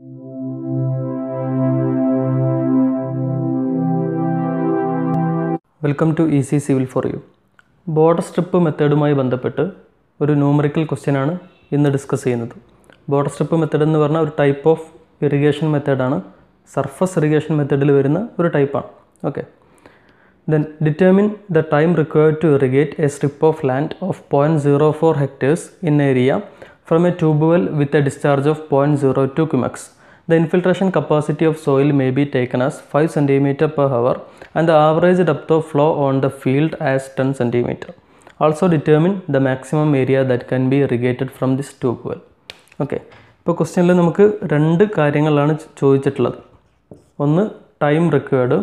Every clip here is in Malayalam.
Welcome to easy civil for you border strip മെത്തേഡുമായി ബന്ധപ്പെട്ട് ഒരു ന്യൂമറിക്കൽ ക്വസ്റ്റ്യനാണ് ഇന്ന് ഡിസ്കസ് ചെയ്യുന്നത് ബോർഡർ സ്ട്രിപ്പ് മെത്തേഡ് എന്ന് പറഞ്ഞാൽ ഒരു ടൈപ്പ് ഓഫ് ഇറിഗേഷൻ മെത്തേഡാണ് സർഫസ് ഇറിഗേഷൻ മെത്തേഡിൽ വരുന്ന ഒരു ടൈപ്പാണ് okay then determine the time required to irrigate a strip of land of point zero four hectares in area from a tube well with a discharge of point zero two cumecs The infiltration capacity of soil may be taken as 5 cm per hour and the average depth of flow on the field as 10 cm. Also determine the maximum area that can be irrigated from this tube well. Okay ഇപ്പോൾ ക്വസ്റ്റ്യനിൽ നമുക്ക് രണ്ട് കാര്യങ്ങളാണ് ചോ- ചോദിച്ചിട്ടുള്ളത് ഒന്ന് ടൈം റിക്വേർഡ്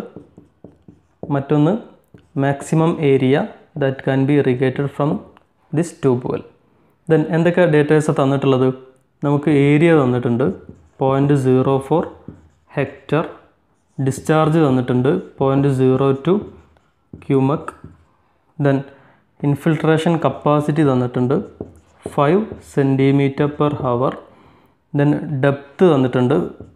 മറ്റൊന്ന് maximum area that can be irrigated from this tube well then എന്തൊക്കെ ഡേറ്റേഴ്സ് തന്നിട്ടുള്ളത് നമുക്ക് ഏരിയ തന്നിട്ടുണ്ട് point zero four hectare discharge തന്നിട്ടുണ്ട് point zero two cumec then infiltration capacity തന്നിട്ടുണ്ട് five centimetre per hour then depth തന്നിട്ടുണ്ട്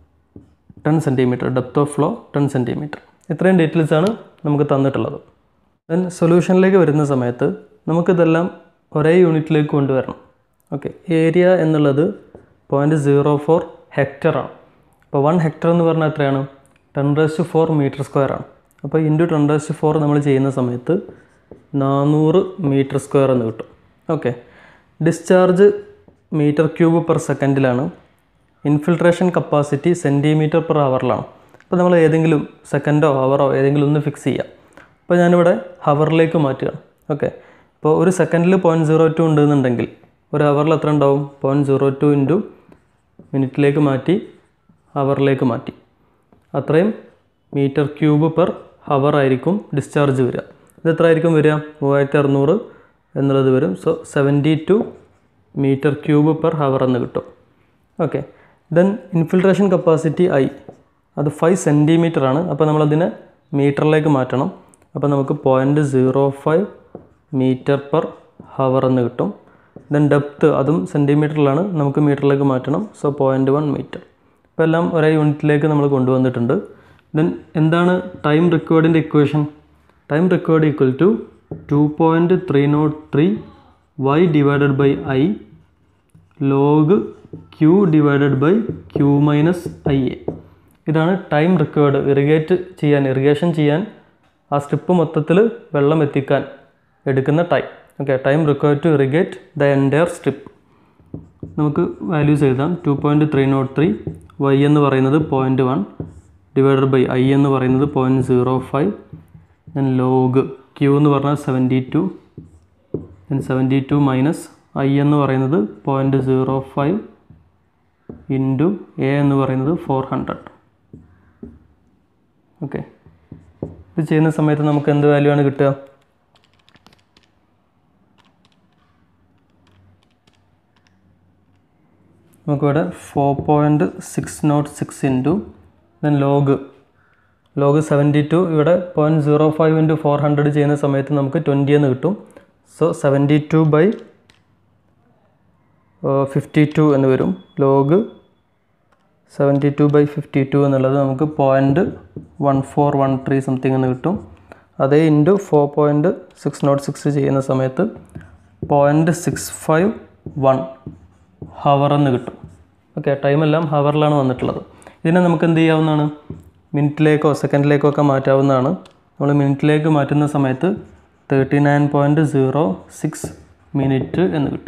ten centimetre depth of flow ten centimetre ഇത്രയും ഡീറ്റെയിൽസ് ആണ് നമുക്ക് തന്നിട്ടുള്ളത് ദെൻ സൊല്യൂഷനിലേക്ക് വരുന്ന സമയത്ത് നമുക്കിതെല്ലാം ഒരേ യൂണിറ്റിലേക്ക് കൊണ്ടുവരണം ഓക്കെ ഏരിയ എന്നുള്ളത് പോയിൻറ്റ് സീറോ ഫോർ ഹെക്ടറാണ് അപ്പോൾ വൺ ഹെക്ടർ എന്ന് പറഞ്ഞാൽ എത്രയാണ് ten raise to four metre square ആണ് അപ്പോൾ into ten raise to four നമ്മൾ ചെയ്യുന്ന സമയത്ത് നാനൂറ് മീറ്റർ സ്ക്വയർ എന്ന് കിട്ടും okay discharge metre cube per സെക്കൻഡിലാണ് ഇൻഫിൽട്രേഷൻ കപ്പാസിറ്റി സെൻറ്റിമീറ്റർ പെർ ഹവറിലാണ് അപ്പോൾ നമ്മൾ ഏതെങ്കിലും സെക്കൻഡോ ഹവറോ ഏതെങ്കിലും ഒന്ന് ഫിക്സ് ചെയ്യാം അപ്പോൾ ഞാനിവിടെ ഹവറിലേക്ക് മാറ്റുകയാണ് ഓക്കെ അപ്പോൾ ഒരു സെക്കൻഡിൽ പോയിൻറ്റ് സീറോ ടു ഉണ്ടെന്നുണ്ടെങ്കിൽ ഒരു ഹവറിൽ എത്ര ഉണ്ടാവും പോയിൻറ്റ് സീറോ ടു ഇൻറ്റു മിനിറ്റിലേക്ക് മാറ്റി ഹവറിലേക്ക് മാറ്റി അത്രയും മീറ്റർ ക്യൂബ് പെർ ഹവർ ആയിരിക്കും ഡിസ്ചാർജ് വരിക ഇത് എത്ര ആയിരിക്കും വരിക മൂവായിരത്തി അറുന്നൂറ് എന്നുള്ളത് വരും so seventy two metre cube per hour എന്ന് കിട്ടും okay then infiltration capacity I അത് ഫൈവ് സെൻറ്റിമീറ്റർ ആണ് അപ്പോൾ നമ്മളതിനെ മീറ്ററിലേക്ക് മാറ്റണം അപ്പോൾ നമുക്ക് point zero five metre per hour എന്ന് കിട്ടും ദെൻ ഡെപ്ത്ത് അതും സെൻറ്റിമീറ്ററിലാണ് നമുക്ക് മീറ്ററിലേക്ക് മാറ്റണം സോ പോയിൻറ്റ് വൺ മീറ്റർ ഇപ്പോൾ എല്ലാം ഒരേ യൂണിറ്റിലേക്ക് നമ്മൾ കൊണ്ടുവന്നിട്ടുണ്ട് ദെൻ എന്താണ് ടൈം റിക്വേർഡിൻ്റെ equation time required equal to two point three nought three Y divided by I log Q divided by Q minus I A ഇതാണ് ടൈം റിക്വേർഡ് ഇറിഗേറ്റ് ചെയ്യാൻ ഇറിഗേഷൻ ചെയ്യാൻ ആ സ്ട്രിപ്പ് മൊത്തത്തിൽ വെള്ളം എത്തിക്കാൻ എടുക്കുന്ന time okay time required to irrigate the entire strip നമുക്ക് വാല്യൂസ് എഴുതാം two point three nought three Y എന്ന് പറയുന്നത് point one divided by I എന്ന് പറയുന്നത് point zero five then log Q എന്ന് പറഞ്ഞാൽ seventy two then seventy two minus I എന്ന് പറയുന്നത് point zero five into A എന്ന് പറയുന്നത് ഫോർ ഹൺഡ്രഡ് ഓക്കെ ഇത് ചെയ്യുന്ന സമയത്ത് നമുക്ക് എന്ത് വാല്യൂ ആണ് കിട്ടുക നമുക്കിവിടെ four point six nought six into then log log seventy two ഇവിടെ point zero five into four hundred ചെയ്യുന്ന സമയത്ത് നമുക്ക് ട്വൻറ്റി എന്ന് കിട്ടും so seventy two by fifty two എന്ന് വരും log seventy two by fifty two എന്നുള്ളത് നമുക്ക് point one four one three something എന്ന് കിട്ടും അതേ into four point six nought six ചെയ്യുന്ന സമയത്ത് point six five one hour എന്ന് കിട്ടും ഓക്കെ ടൈമെല്ലാം ഹവറിലാണ് വന്നിട്ടുള്ളത് ഇതിനെ നമുക്ക് എന്ത് ചെയ്യാവുന്നതാണ് മിനിറ്റിലേക്കോ സെക്കൻഡിലേക്കോ ഒക്കെ മാറ്റാവുന്നതാണ് നമ്മൾ മിനിറ്റിലേക്ക് മാറ്റുന്ന സമയത്ത് thirty nine point zero six minute എന്ന് കിട്ടും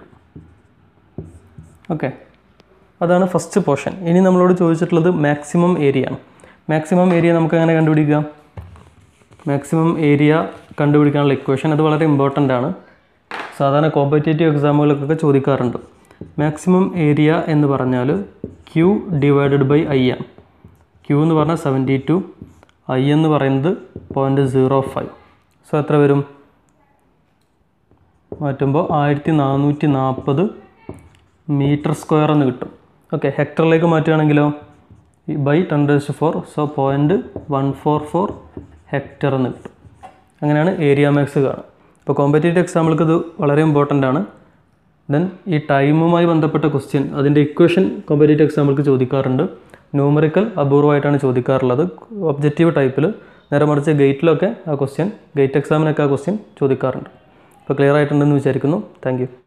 ഓക്കെ അതാണ് ഫസ്റ്റ് പോർഷൻ ഇനി നമ്മളോട് ചോദിച്ചിട്ടുള്ളത് മാക്സിമം ഏരിയ ആണ് മാക്സിമം ഏരിയ നമുക്ക് എങ്ങനെ കണ്ടുപിടിക്കാം മാക്സിമം ഏരിയ കണ്ടുപിടിക്കാനുള്ള ഇക്വേഷൻ അത് വളരെ ഇമ്പോർട്ടൻ്റ് ആണ് സാധാരണ കോമ്പറ്റേറ്റീവ് എക്സാമുകൾക്കൊക്കെ ചോദിക്കാറുണ്ട് മാക്സിമം ഏരിയ എന്ന് പറഞ്ഞാൽ ക്യൂ ഡിവൈഡഡ് ബൈ ഐ ആണ് ക്യൂ എന്ന് പറഞ്ഞാൽ സെവൻറ്റി ടു ഐ എന്ന് പറയുന്നത് പോയിൻറ്റ് സീറോ ഫൈവ് സോ എത്ര വരും മാറ്റുമ്പോൾ ആയിരത്തി നാനൂറ്റി നാൽപ്പത് മീറ്റർ സ്ക്വയർ എന്ന് കിട്ടും ഓക്കെ ഹെക്ടറിലേക്ക് മാറ്റുകയാണെങ്കിലോ by ten raise four so point one four four hectare എന്ന് കിട്ടും അങ്ങനെയാണ് ഏരിയ മാക്സ് കാണുക ഇപ്പോൾ കോമ്പറ്റേറ്റീവ് എക്സാമ്പിൾക്ക് ഇത് വളരെ ഇമ്പോർട്ടൻ്റ് ആണ് ദെൻ ഈ ടൈമുമായി ബന്ധപ്പെട്ട ക്വസ്റ്റ്യൻ അതിൻ്റെ ഇക്വേഷൻ കോമ്പറ്റേറ്റീവ് എക്സാമ്പിൾക്ക് ചോദിക്കാറുണ്ട് ന്യൂമറിക്കൽ അപൂർവമായിട്ടാണ് ചോദിക്കാറുള്ളത് ഒബ്ജക്റ്റീവ് ടൈപ്പിൽ നേരെ മറിച്ച് ഗേറ്റിലൊക്കെ ആ ക്വസ്റ്റ്യൻ ഗേറ്റ് എക്സാമിനൊക്കെ ആ ക്വസ്റ്റ്യൻ ചോദിക്കാറുണ്ട് അപ്പോൾ ക്ലിയർ ആയിട്ടുണ്ടെന്ന് വിചാരിക്കുന്നു താങ്ക്